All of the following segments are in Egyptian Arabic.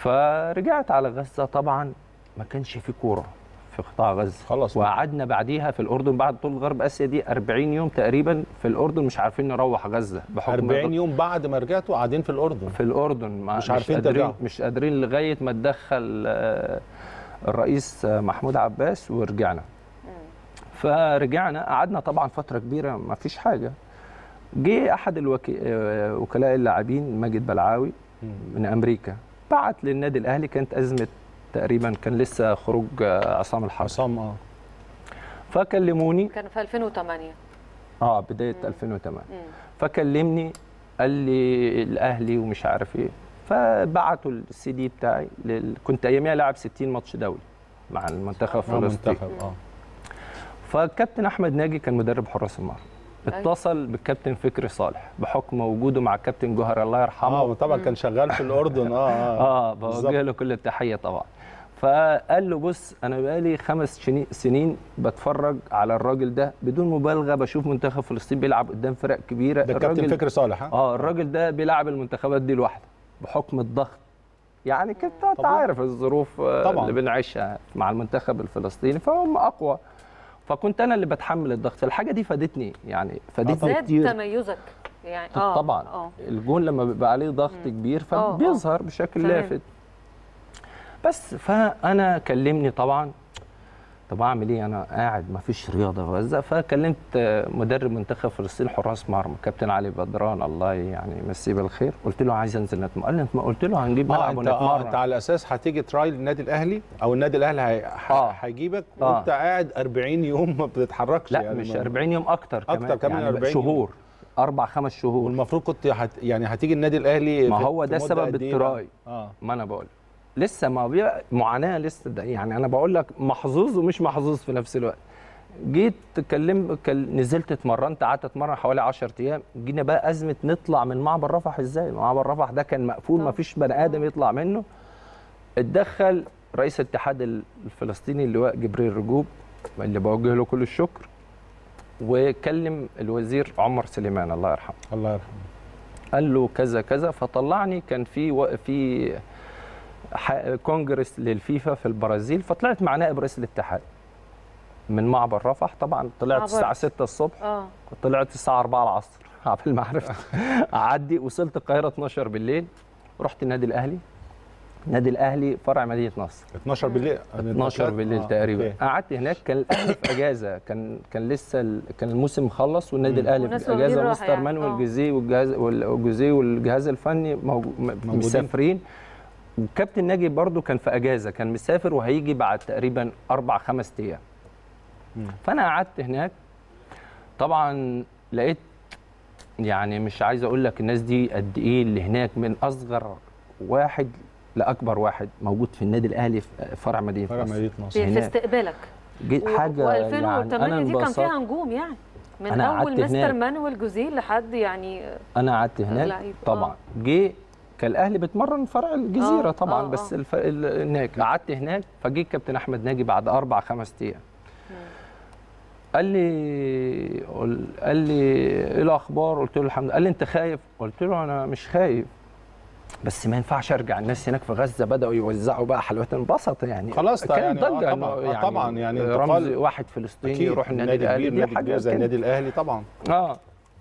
فرجعت على غزه طبعا ما كانش في كوره في قطاع غزه خلاص. وقعدنا بعديها في الاردن بعد طول غرب اسيا دي 40 يوم تقريبا في الاردن مش عارفين نروح غزه بحكم 40 يوم بعد ما رجعتوا قاعدين في الاردن في الاردن ما مش عارفين قادرين ترجعوا. مش قادرين لغايه ما اتدخل آه، الرئيس آه، محمود عباس ورجعنا فرجعنا قعدنا طبعا فتره كبيره ما فيش حاجه جه احد الوكي... آه، وكلاء اللاعبين ماجد بلعاوي من امريكا بعت للنادي الاهلي كانت ازمه تقريبا كان لسه خروج آه، عصام الحرب عصام اه فكلموني كان في 2008 اه بدايه 2008 فكلمني قال لي الاهلي ومش عارف ايه فبعتوا السي دي بتاعي لل... كنت اياميها لاعب 60 ماتش دولي مع المنتخب آه، فلسطين منتخب اه فالكابتن احمد ناجي كان مدرب حراس المرمى أيوة. اتصل بالكابتن فكري صالح بحكم وجوده مع الكابتن جوهر الله يرحمه اه وطبعا كان شغال في الاردن اه اه اه بالظبط. بوجه له كل التحيه طبعا فقال له بص انا بقالي خمس شني- سنين بتفرج على الراجل ده بدون مبالغه بشوف منتخب فلسطين بيلعب قدام فرق كبيره ده الكابتن فكري صالح ها اه الراجل ده بيلعب المنتخبات دي لوحده بحكم الضغط يعني كنت انت طبعاً. عارف الظروف آه، طبعاً. اللي بنعيشها مع المنتخب الفلسطيني فهم اقوى فكنت انا اللي بتحمل الضغط الحاجه دي فادتني يعني فادتني زاد كتير تميزك يعني اه طبعا اه الجون لما بيبقى عليه ضغط كبير آه، آه. فبيظهر بشكل تمام. لافت بس فانا كلمني طبعا طب اعمل ايه انا قاعد ما فيش رياضه في غزه فكلمت آه، مدرب منتخب فلسطين حراس مرمى كابتن علي بدران الله يعني يمسيه بالخير قلت له عايز انزل نتمرن قال لي انت ما قلت له هنجيب اه ملعب انت اه ونتمرن انت على اساس هتيجي تراي للنادي الاهلي او النادي الاهلي هي- ح- آه. هيجيبك آه. وانت قاعد 40 يوم ما بتتحركش لا يعني مش ما- 40 يوم اكتر كمان أكتر كمان يعني 40 يوم. شهور اربع خمس شهور والمفروض كنت هت يعني هتيجي النادي الاهلي ما في- هو في ده مدة سبب قد إيه بقى؟ التراي. اه ما انا بقول لسه ما بيبقى معاناه لسه ده يعني انا بقول لك محظوظ ومش محظوظ في نفس الوقت جيت كلم كل... نزلت اتمرنت قعدت اتمرن حوالي 10 ايام جينا بقى ازمه نطلع من معبر رفح ازاي معبر رفح ده كان مقفول ما فيش بني ادم يطلع منه اتدخل رئيس الاتحاد الفلسطيني اللواء جبريل رجوب اللي بوجه له كل الشكر وكلم الوزير عمر سليمان الله يرحمه الله يرحمه قال له كذا كذا فطلعني كان في و... في ح- كونجرس للفيفا في البرازيل فطلعت مع نائب رئيس الاتحاد من معبر رفح طبعا طلعت عبرت. الساعه 6 الصبح اه طلعت الساعه 4 العصر قبل ما عرفت اعدي وصلت القاهره 12 بالليل رحت النادي الاهلي النادي الاهلي فرع مدينه نصر 12 بالليل 12 بالليل آه، تقريبا أوكي. قعدت هناك كان الاهلي في اجازه كان كان لسه ال... كان الموسم مخلص والنادي مم. الاهلي والناس في واخدين اجازه راحة ومستر يعني. مانويل آه. جوزيه والجهاز والجوزيه والجهاز الفني موجو... م- موجودين. مسافرين وكابتن ناجي برضو كان في اجازه كان مسافر وهيجي بعد تقريبا اربع خمس ايام مم. فانا قعدت هناك طبعا لقيت يعني مش عايز اقول لك الناس دي قد ايه اللي هناك من اصغر واحد لاكبر واحد موجود في النادي الاهلي في فرع مدينه فرع نصر. مدينه نصر في, في هناك. استقبالك جيت حاجه يعني و2008 انا دي كان انبسطت فيها نجوم يعني من أنا اول قعدت مستر هناك. مانويل جوزيه لحد يعني انا قعدت هناك لعيب، طبعا آه. جه كان الاهلي بيتمرن فرع الجزيره آه، طبعا آه، بس آه. الف... ال- هناك قعدت هناك فجه كابتن احمد ناجي بعد اربع خمس ايام قال لي قل- قال لي ايه الاخبار قلت له الحمد لله قال لي انت خايف قلت له انا مش خايف بس ما ينفعش ارجع الناس هناك في غزه بداوا يوزعوا بقى حلويات انبسط يعني خلاص ده كانت يعني آه ضجه طبعاً، إنه آه طبعاً، يعني رمز انتقال- واحد فلسطيني اكيد يروح النادي الاهلي كبير دي نادي حاجه كبير زي كده. النادي الاهلي طبعا اه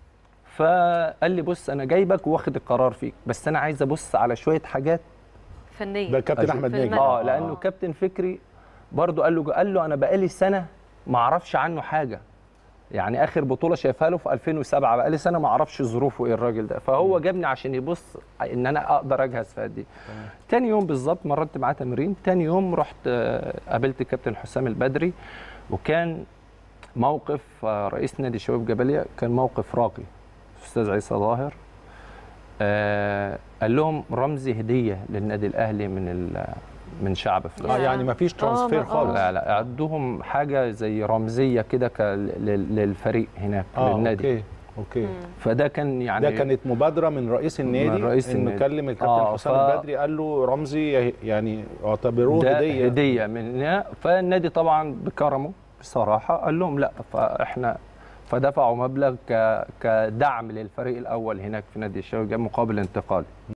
فقال لي بص انا جايبك واخد القرار فيك بس انا عايز ابص على شويه حاجات فنيه ده الكابتن أشوف. احمد في ناجي الملعب. اه لانه كابتن فكري برضو قال له قال له انا بقالي سنه ما اعرفش عنه حاجه يعني اخر بطوله شايفها له في 2007 بقالي سنه ما اعرفش ظروفه ايه الراجل ده فهو جابني عشان يبص ان انا اقدر اجهز في قد ايه تاني يوم بالظبط مرنت معاه تمرين تاني يوم رحت آه، قابلت الكابتن حسام البدري وكان موقف آه، رئيس نادي شباب جبليه كان موقف راقي استاذ عيسى ظاهر آه قال لهم رمزي هديه للنادي الاهلي من ال- من شعب فلسطين اه يعني ما فيش آه، ترانسفير ما- خالص لا لا عندهم حاجه زي رمزيه كده ك- لل- للفريق هناك اه للنادي اوكي اوكي فده كان يعني ده كانت مبادره من رئيس النادي من رئيس انه النادي. كلم الكابتن آه، حسام ف- البدري قال له رمزي يعني اعتبروه ده هديه هديه من فالنادي طبعا بكرمه بصراحه قال لهم لا فاحنا فدفعوا مبلغ ك- كدعم للفريق الاول هناك في نادي الشباب مقابل انتقالي